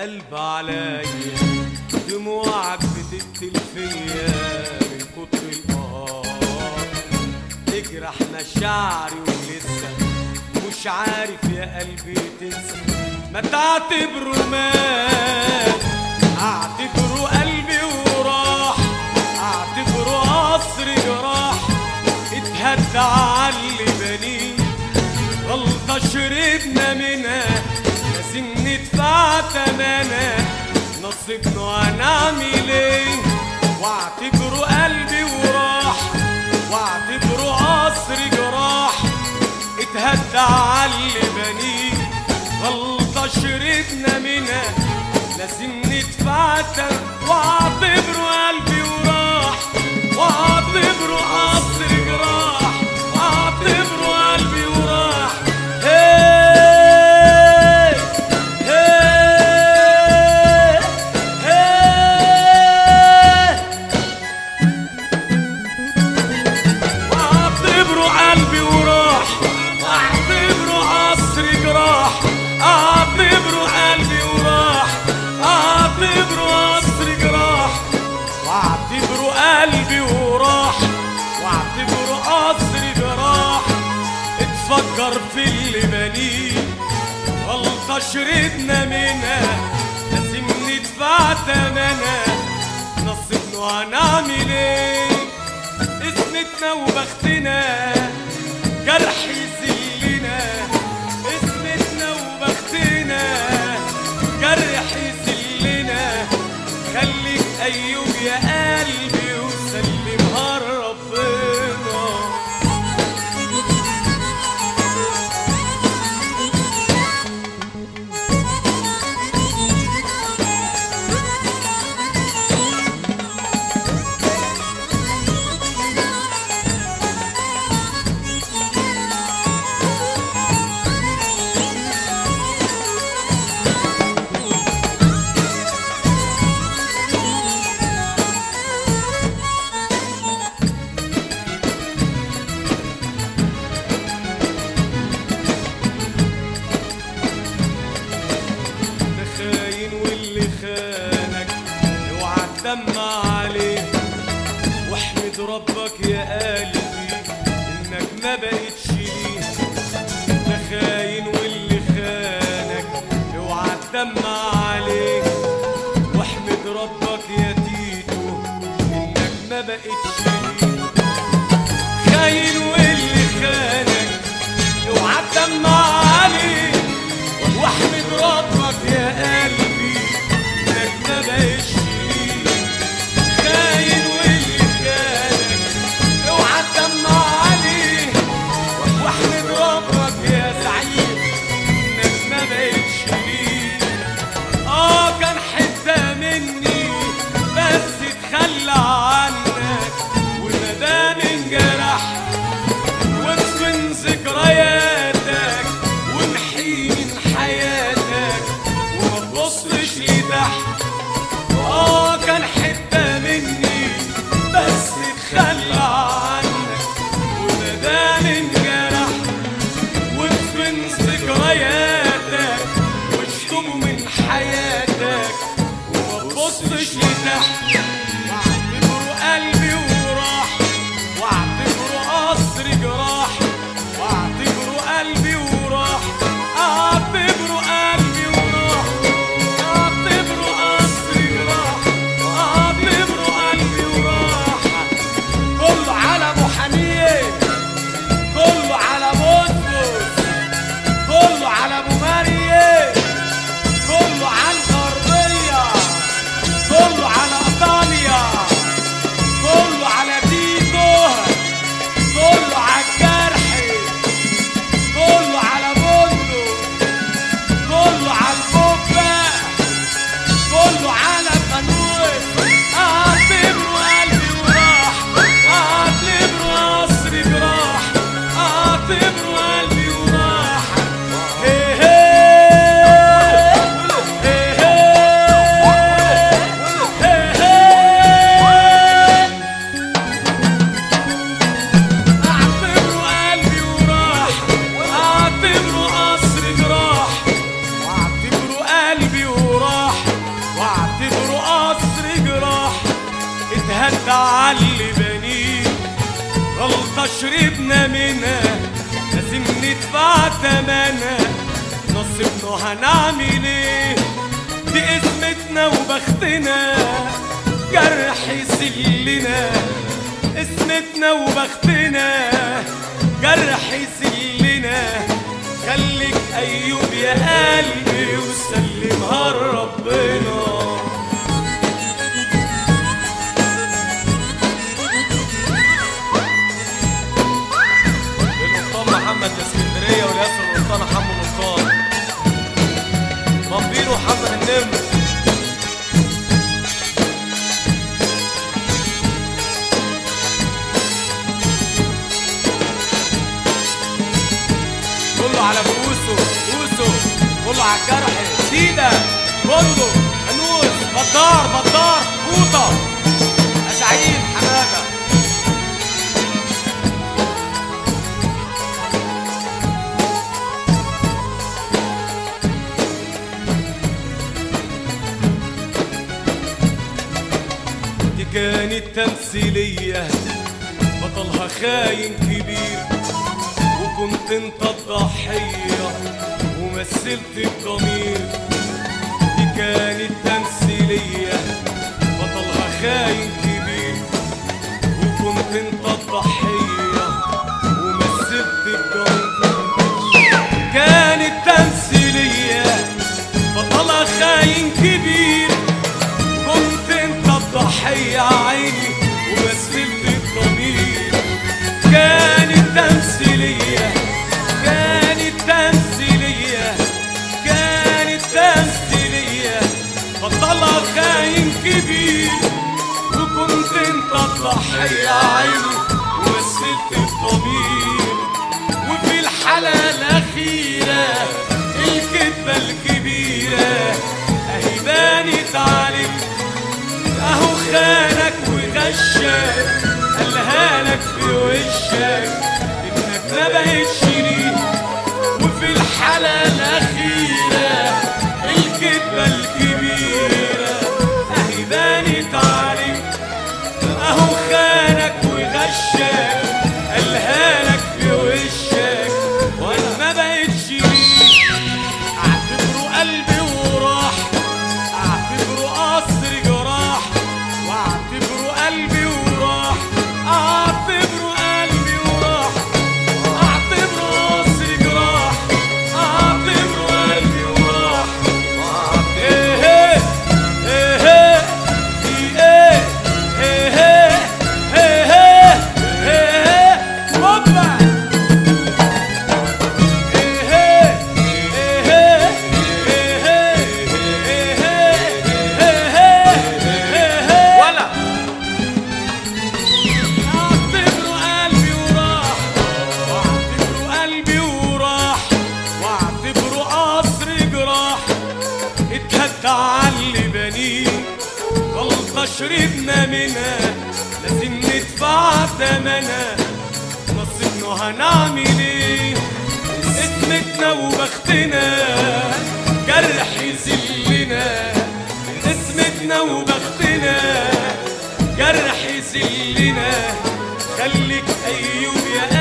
قلب عليا دموعك بتقتل فيا من كتر القهار تجرح مشاعري ولسه مش عارف يا قلبي تنسى ما تعتبره مات اعتبره قلبي وراح اعتبره قصر جراح اتهدى على اللي بنيه غلطة شربنا منها لازم ندفع تمنها نصيبنا هنعمل ايه واعتبره قلبي وراح واعتبره قصر جراح اتهدى على اللي بنيه غلطة شربنا منها لازم ندفع تمن واعتبره قلبي وراح واعتبره قصر جراح واعتبره قلبي وراح هي هي هي واعتبره قلبي وراح واعتبره قصر جراح اعتبره قلبي وراح اعتبره قصر جراح واعتبره قلبي وراح واعتبره قصر جراح اتفكر في اللي بنيه غلطة شربنا منها لازم ندفع تمنها نصيبنا هنعمل ايه اسمتنا وبختنا جرح يسلنا اسمتنا وبختنا جرح يسلنا خليك ايوب يا قلبي وسلمها لربنا ده خاين واللي خانك اوعى تدمع عليه واحمد ربك يا قلبي انك ما بقتش ليه ده خاين واللي خانك اوعى تدمع عليه واحمد ربك يا تيتو انك ما بقتش ليه خاين واللي خانك اوعى تدمع عليه واحمد ربك يا قلبي انك ما بقتش ليه خاين واللي خانك اوعى تدمع عليه واحمد ربك يا سعيد انك ما بقتش ليه اه كان حته مني بس اتخلى عنك عاللي بنيه غلطة شربنا منها لازم ندفع تمنها نصيبنا هنعمل ايه دي اسمتنا وبختنا جرح يسلنا اسمتنا وبختنا جرح يسلنا خليك ايوب يا قلبي وسلمها لربنا للقبطان محمد الاسكندريه والياسر القبطان حمو القبطان بامبيرو حسن النمر كله على بوسو بوسو كله على الجرح سيدة كله انوس بطار بطار فوطة اسعيد حماده دي كانت تمثيلية بطلها خاين كبير وكنت انت الضحية ومثلت الضمير دي كانت تمثيلية بطلها خاين كبير وكنت انت الضحية ومثلت الضمير كانت تمثيلية بطلها خاين كبير كنت انت الضحية عيني ومثلت الضمير كانت تمثيلية كانت تمثيلية كانت تمثيلية بطلها خاين كبير وكنت انت الضحية عيني ومثلت الضمير وفي الحالة الأخيرة الكذبة الكبيرة أهي بانت عليك أهو خانك وغشك قالها لك في وشك إنك ما بقتش ليه وفي الحالة الأخيرة الكذبة الكبيرة أهي بانت عليك اهو خانك وغشك قالها لك في وشك وانا ما بقتش ليه اعتبره قلبي وراح اعتبره قصر جراح واعتبره قلبي وراح اعتبره قلبي وراح اعتبره قصر جراح اعتبره قلبي وراح ايه ايه ايه في ايه ايه ايه ايه ايه هوبا ايه ايه ايه ولا اعتبره قلبي وراح واعتبره قلبي وراح واعتبره قصر جراح اتهدى على اللي بنيه غلطة شربنا منها لازم ندفع تمنها نصيبنا هنعمل ايه اسمتنا وبختنا جرح يذلنا اسمتنا وبختنا جرح يذلنا خليك ايوب يا